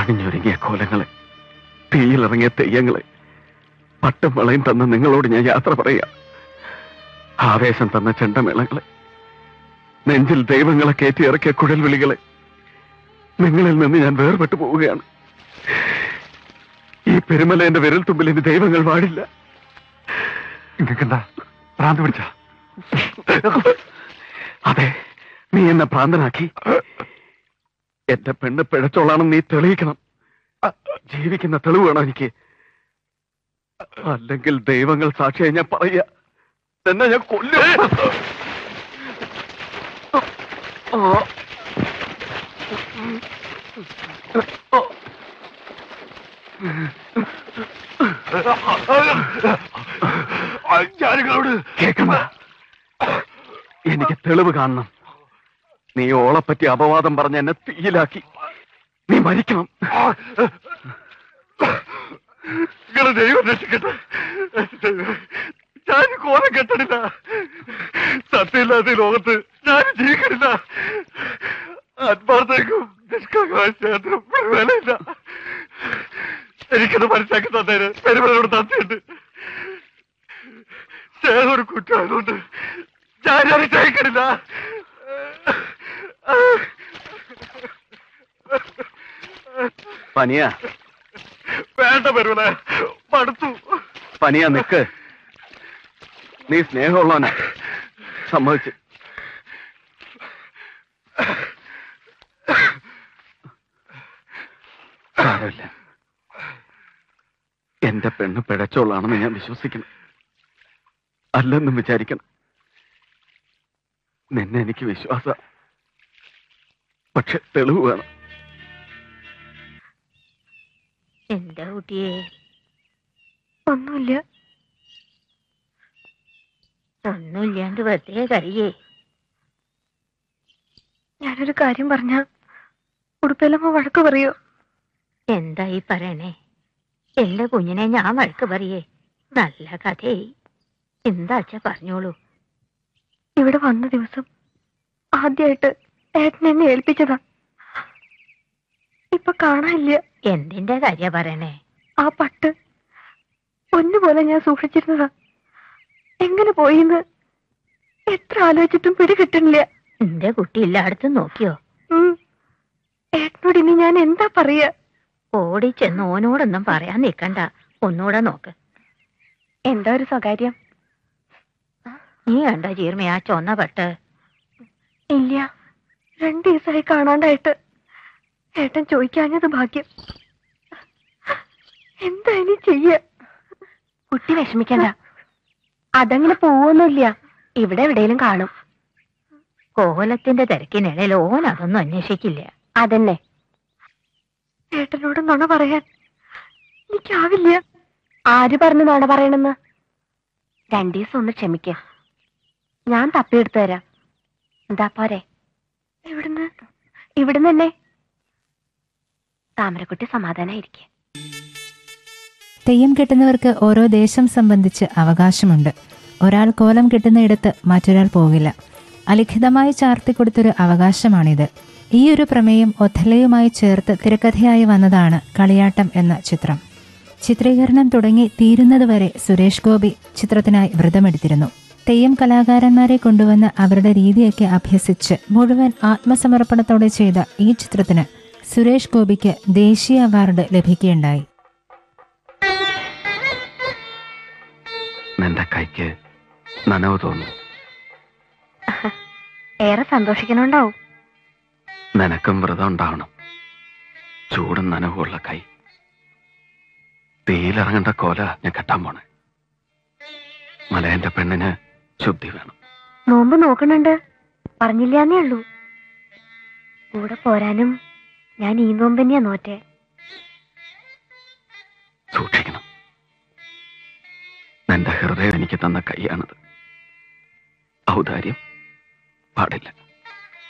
അണിഞ്ഞൊരുങ്ങിയ കോലങ്ങളെ തീയിലിറങ്ങിയ തെയ്യങ്ങളെ പട്ടും വളയും തന്ന നിങ്ങളോട് ഞാൻ യാത്ര പറയാ ആവേശം തന്ന ചെണ്ടമേളങ്ങളെ നെഞ്ചിൽ ദൈവങ്ങളെ കയറ്റി ഇറക്കിയ കുഴൽ വിളികളെ നിങ്ങളിൽ നിന്ന് ഞാൻ വേർപെട്ടു പോവുകയാണ് ഈ പെരുമലേന്റെ വിരൽ തുമ്പിൽ ഇനി ദൈവങ്ങൾ പാടില്ല നിങ്ങൾക്കെന്താ ഭ്രാന്ത് പിടിച്ച അതെ നീ എന്നെ ഭ്രാന്തനാക്കി എന്റെ പെണ്ണ് പിഴച്ചോളാണെന്ന് നീ തെളിയിക്കണം ജീവിക്കുന്ന തെളിവ് വേണം എനിക്ക് അല്ലെങ്കിൽ ദൈവങ്ങൾ സാക്ഷിയായി ഞാൻ പറയാ തന്നെ ഞാൻ കൊല്ലും ആ. ഞാനിങ്ങളോട് കേൾക്കണ്ട എനിക്ക് തെളിവ് കാണണം നീ ഓളെപ്പറ്റി അപവാദം പറഞ്ഞ് എന്നെ തീയിലാക്കി നീ മരിക്കണം നിങ്ങളെ ദൈവം രക്ഷിക്കട്ടെ ഞാൻ കോലം കെട്ടണില്ല സത്യമില്ലാത്ത ഈ ലോകത്ത് ഞാൻ ജീവിക്കണില്ല ആത്മാർത്ഥക്കും നിഷ്കളങ്കമായ സ്നേഹത്തിനും ഒരു വിലയില്ല എനിക്കത് മനസ്സിലാക്കി തന്നേന് പെരുമലയോട് തന്നിട്ടുണ്ട് സ്നേഹം ഒരു കുറ്റമായതുകൊണ്ട് ഞാൻ അത് സഹിക്കണില്ല പനിയ വേണ്ട പെരുമല മടുത്തു പനിയ നിക്ക് നീ സ്നേഹമുള്ളവനാ സമ്മതിച്ച് സാരമില്ല എന്റെ പെണ്ണ് പിഴച്ചോളാണെന്ന് ഞാൻ വിശ്വസിക്കണം അല്ലെന്നും വിചാരിക്കണം നിന്നെ എനിക്ക് വിശ്വാസ പക്ഷെ തെളിവ് വേണം എന്താ കുട്ടിയെ ഒന്നുമില്ല ഒന്നുമില്ലാണ്ട് വെറുതെ കറിയേ ഞാനൊരു കാര്യം പറഞ്ഞ ഉടുപ്പേലമ്മ വഴക്ക് പറയോ എന്താ ഈ പറയണേ എന്റെ കുഞ്ഞിനെ ഞാൻ വഴക്ക് പറയേ നല്ല കഥയായി എന്താച്ചാ പറഞ്ഞോളൂ ഇവിടെ വന്ന ദിവസം ആദ്യമായിട്ട് ഏട്ടൻ എന്നെ ഏൽപ്പിച്ചതാ ഇപ്പൊ കാണാനില്ല എന്തിന്റെ കാര്യ പറയണേ ആ പട്ട് ഒന്നുപോലെ ഞാൻ സൂക്ഷിച്ചിരുന്നതാ എങ്ങനെ പോയിന്ന് എത്ര ആലോചിച്ചിട്ടും പിടി കിട്ടണില്ല എന്റെ കുട്ടി എല്ലായിടത്തും നോക്കിയോ ഉം. ഏട്ടനോട് ഇനി ഞാൻ എന്താ പറയാ ഓടി ചെന്ന് ഓനോടൊന്നും പറയാൻ നിക്കണ്ട ഒന്നുകൂടെ നോക്ക് എന്താ ഒരു സ്വകാര്യം നീ കണ്ട ചീർമ ആ ചൊന്ന പട്ട് ഇല്ല രണ്ടു ദിവസമായി കാണാണ്ടായിട്ട് ഏട്ടൻ ചോദിക്കാഞ്ഞത് ഭാഗ്യം എന്താ ഇനി ചെയ്യ കുട്ടി വിഷമിക്കണ്ട അതങ്ങനെ പോവൊന്നുമില്ല ഇവിടെ എവിടെയും കാണും കോലത്തിന്റെ തിരക്കിനിടയിൽ ഓൻ അതൊന്നും അന്വേഷിക്കില്ല അതന്നെ ഏട്ടനോട് നുണ പറയാൻ എനിക്കാവില്ല ആര് പറഞ്ഞു നുണ പറയണെന്ന് രണ്ടു ദിവസം ഒന്ന് ക്ഷമിക്ക ഞാൻ തപ്പിയെടുത്തു തരാം എന്താ പോരെ ഇവിടുന്ന് ഇവിടുന്ന് തന്നെ താമരക്കുട്ടി സമാധാനായിരിക്കെ തെയ്യം കെട്ടുന്നവർക്ക് ഓരോ ദേശം സംബന്ധിച്ച് അവകാശമുണ്ട് ഒരാൾ കോലം കെട്ടുന്നയിടത്ത് മറ്റൊരാൾ പോകില്ല അലിഖിതമായി ചാർത്തിക്കൊടുത്തൊരു അവകാശമാണിത് ഈ ഒരു പ്രമേയം ഒഥലയുമായി ചേർത്ത് തിരക്കഥയായി വന്നതാണ് കളിയാട്ടം എന്ന ചിത്രം ചിത്രീകരണം തുടങ്ങി തീരുന്നതുവരെ സുരേഷ് ഗോപി ചിത്രത്തിനായി വ്രതമെടുത്തിരുന്നു തെയ്യം കലാകാരന്മാരെ കൊണ്ടുവന്ന് അവരുടെ രീതിയൊക്കെ അഭ്യസിച്ച് മുഴുവൻ ആത്മസമർപ്പണത്തോടെ ചെയ്ത ഈ ചിത്രത്തിന് സുരേഷ് ഗോപിക്ക് ദേശീയ അവാർഡ് ലഭിക്കുകയുണ്ടായി നിന്റെ കൈക്ക് നനവ് തോന്നും ഏറെ സന്തോഷിക്കണുണ്ടാവും നിനക്കും വ്രതം ഉണ്ടാവണം ചൂടും നനവുമുള്ള കൈ തീയിലിറങ്ങേണ്ട കോല ഞാൻ കെട്ടാൻ പോണേ മലയന്റെ പെണ്ണിന് ശുദ്ധി വേണം നോമ്പ് നോക്കണുണ്ട് പറഞ്ഞില്ലാന്നേ ഉള്ളൂ കൂടെ പോരാനും ഞാൻ ഈ നോമ്പ് തന്നെയാ നോറ്റേ സൂക്ഷിക്കണം നിന്റെ ഹൃദയം എനിക്ക് തന്ന കൈയാണത് ഔദാര്യം പാടില്ല